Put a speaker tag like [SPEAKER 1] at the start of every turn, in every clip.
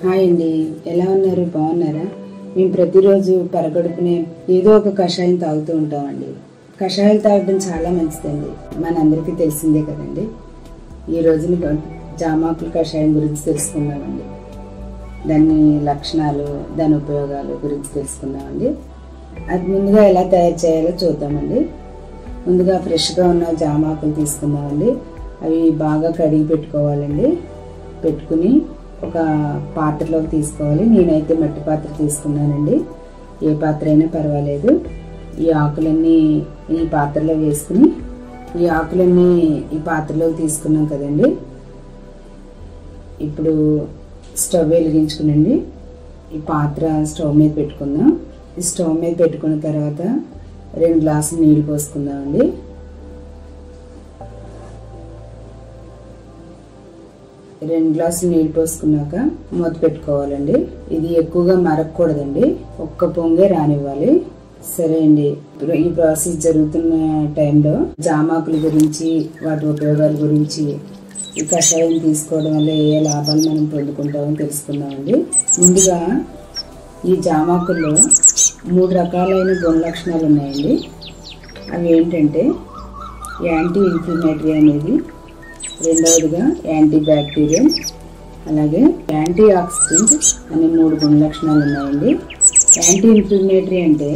[SPEAKER 1] hi అండి ఎలా ఉన్నారు బాగున్నారా మేము ప్రతిరోజు పరగడుపునే ఏదో ఒక కషాయం తాగుతూ ఉంటామండి కషాయాలు తాగడం చాలా మంచిదండి మనందరికీ తెలిసిందే కదండి ఈ రోజున జామాకుల కషాయం గురించి తెలుసుకుందామండి దాని లక్షణాలు దాని ఉపయోగాలు గురించి తెలుసుకుందామండి అది ముందుగా ఎలా తయారు చేయాలో చూద్దామండి ముందుగా ఫ్రెష్గా ఉన్న జామాకులు తీసుకుందామండి అవి బాగా కడిగి పెట్టుకోవాలండి పెట్టుకుని ఒక పాత్రలోకి తీసుకోవాలి నేనైతే మట్టి పాత్ర తీసుకున్నానండి ఏ పాత్ర అయినా పర్వాలేదు ఈ ఆకులన్నీ ఈ పాత్రలో వేసుకుని ఈ ఆకులన్నీ ఈ పాత్రలోకి తీసుకున్నాం కదండి ఇప్పుడు స్టవ్ వెలిగించుకునండి ఈ పాత్ర స్టవ్ మీద పెట్టుకుందాం ఈ స్టవ్ మీద పెట్టుకున్న తర్వాత రెండు గ్లాసులు నీళ్ళు పోసుకుందామండి రెండు గ్లాసులు నీళ్ళు పోసుకున్నాక మూత పెట్టుకోవాలండి ఇది ఎక్కువగా మరగకూడదండి ఒక్క పొంగే రానివ్వాలి సరే అండి ఇప్పుడు ఈ ప్రాసెస్ జరుగుతున్న టైంలో జామాకుల గురించి వాటి ఉపయోగాల గురించి ఈ కషాయం తీసుకోవడం వల్ల ఏ లాభాలు మనం పొందుకుంటామో తెలుసుకుందామండి ముందుగా ఈ జామాకుల్లో మూడు రకాలైన గుణ లక్షణాలు ఉన్నాయండి అవి ఏంటంటే యాంటీ ఇన్ఫ్లమేటరీ అనేది రెండవదిగా యాంటీ బ్యాక్టీరియల్ అలాగే యాంటీ ఆక్సిడెంట్ అనే మూడు గుణ లక్షణాలు ఉన్నాయండి యాంటీ ఇన్ఫ్లమేటరీ అంటే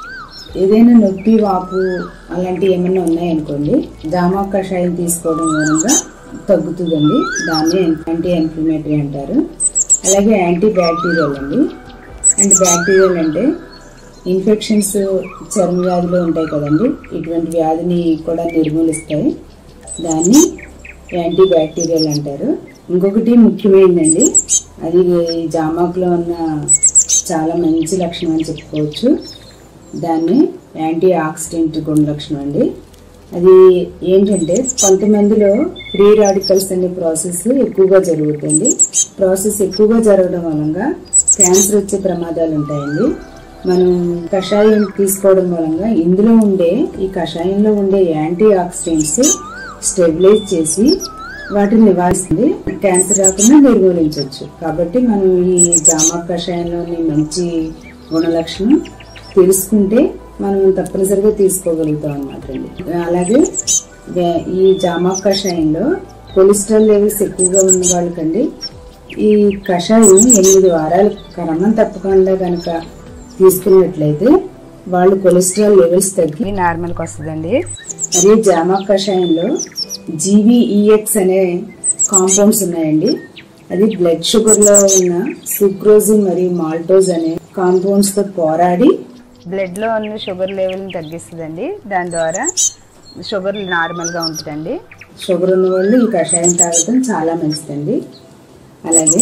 [SPEAKER 1] ఏదైనా నొప్పి వాపు అలాంటివి ఏమైనా ఉన్నాయనుకోండి జామా కషాయం తీసుకోవడం మూలంగా తగ్గుతుందండి దాన్ని యాంటీ ఇన్ఫ్లమేటరీ అంటారు అలాగే యాంటీ బ్యాక్టీరియల్ అండి అండ్ బ్యాక్టీరియల్ అంటే ఇన్ఫెక్షన్స్ చర్మ వ్యాధులు ఉంటాయి కదండి ఇటువంటి వ్యాధిని కూడా నిర్మూలిస్తాయి దాన్ని యాంటీ బ్యాక్టీరియల్ అంటారు ఇంకొకటి ముఖ్యమైనదండి అది ఈ జామాకులో ఉన్న చాలా మంచి లక్షణం అని చెప్పుకోవచ్చు దాన్ని యాంటీ ఆక్సిడెంట్ గుణ లక్షణం అండి అది ఏంటంటే కొంతమందిలో ఫ్రీ రాడికల్స్ అనే ప్రాసెస్ ఎక్కువగా జరుగుతుంది ప్రాసెస్ ఎక్కువగా జరగడం వలన క్యాన్సర్ వచ్చే ప్రమాదాలు ఉంటాయండి మనం కషాయం తీసుకోవడం వలన ఇందులో ఉండే ఈ కషాయంలో ఉండే యాంటీ ఆక్సిడెంట్స్ స్టెబిలైజ్ చేసి వాటిని నివారిస్తుంది క్యాన్సర్ రాకుండా నిర్మూలించవచ్చు కాబట్టి మనం ఈ జామా కషాయంలోని మంచి గుణలక్షణం తెలుసుకుంటే మనం తప్పనిసరిగా తీసుకోగలుగుతాం అనమాట అండి అలాగే వే- ఈ జామా కషాయంలో కొలెస్ట్రాల్ లెవెల్స్ ఎక్కువగా ఉన్న వాళ్ళకండి ఈ కషాయం ఎనిమిది వారాలు క్రమం తప్పకుండా కనుక తీసుకున్నట్లయితే వాళ్ళు కొలెస్ట్రాల్ లెవెల్స్ తగ్గి నార్మల్కి వస్తుందండి మరియు జామా కషాయంలో జీవీఈఎక్స్ అనే కాంపౌండ్స్ ఉన్నాయండి అది బ్లడ్ షుగర్లో ఉన్న సుక్రోజ్ మరియు మాల్టోజ్ అనే కాంపౌండ్స్ తో పోరాడి బ్లడ్ లో ఉన్న షుగర్ లెవెల్ తగ్గిస్తుందండి దాని ద్వారా షుగర్ నార్మల్ గా ఉంటుందండి షుగర్ ఉన్న వాళ్ళు ఈ కషాయం తాగడం చాలా మంచిదండి అలాగే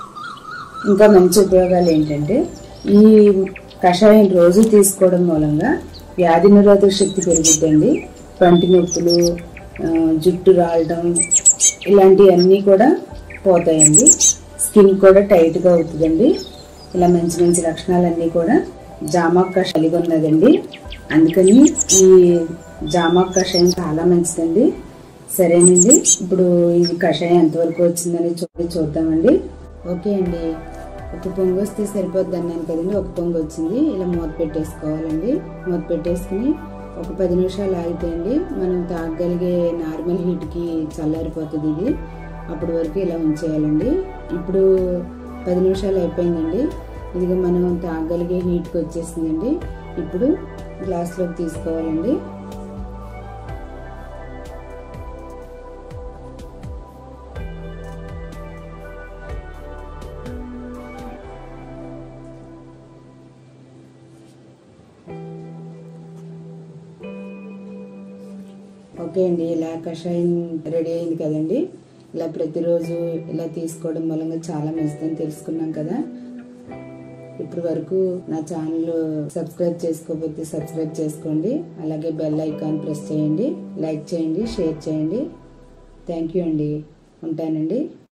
[SPEAKER 1] ఇంకా మంచి ఉపయోగాలు ఏంటంటే ఈ కషాయం రోజు తీసుకోవడం మూలంగా వ్యాధి నిరోధక శక్తి పెరుగుద్దండి పంటి నొప్పులు ఆ, జుట్టు రాలడం ఇలాంటివన్నీ కూడా పోతాయండి స్కిన్ కూడా టైట్గా అవుతుందండి ఇలా మంచి మంచి లక్షణాలన్నీ కూడా జామాక్ కషాయం కలిగి ఉన్నదండి అందుకని ఈ జామాక్ కషాయం చాలా మంచిదండి సరేనండి ఇప్పుడు ఇది కషాయం ఎంతవరకు వచ్చిందని చూడి చూద్దామండి ఓకే అండి ఒక పొంగు వస్తే సరిపోద్ది అన్నాను కదండి ఒక పొంగు వచ్చింది ఇలా మూత పెట్టేసుకోవాలండి మూత పెట్టేసుకుని ఒక పది నిమిషాలు ఆగితేయండి మనం తాగగలిగే నార్మల్ హీట్కి చల్లారిపోతుంది ఇది అప్పటి వరకు ఇలా ఉంచేయాలండి ఇప్పుడు పది నిమిషాలు అయిపోయిందండి ఇదిగో మనం తాగగలిగే హీట్కి వచ్చేసిందండి ఇప్పుడు గ్లాస్లోకి తీసుకోవాలండి ఓకే అండి ఇలా కషాయం రెడీ అయింది కదండి ఇలా ప్రతిరోజు ఇలా తీసుకోవడం వలన చాలా మంచిదని తెలుసుకున్నాం కదా ఇప్పటి వరకు నా ఛానల్ సబ్స్క్రైబ్ చేసుకోకపోతే సబ్స్క్రైబ్ చేసుకోండి అలాగే బెల్ ఐకాన్ ప్రెస్ చేయండి లైక్ చేయండి షేర్ చేయండి థ్యాంక్ యూ అండి ఉంటానండి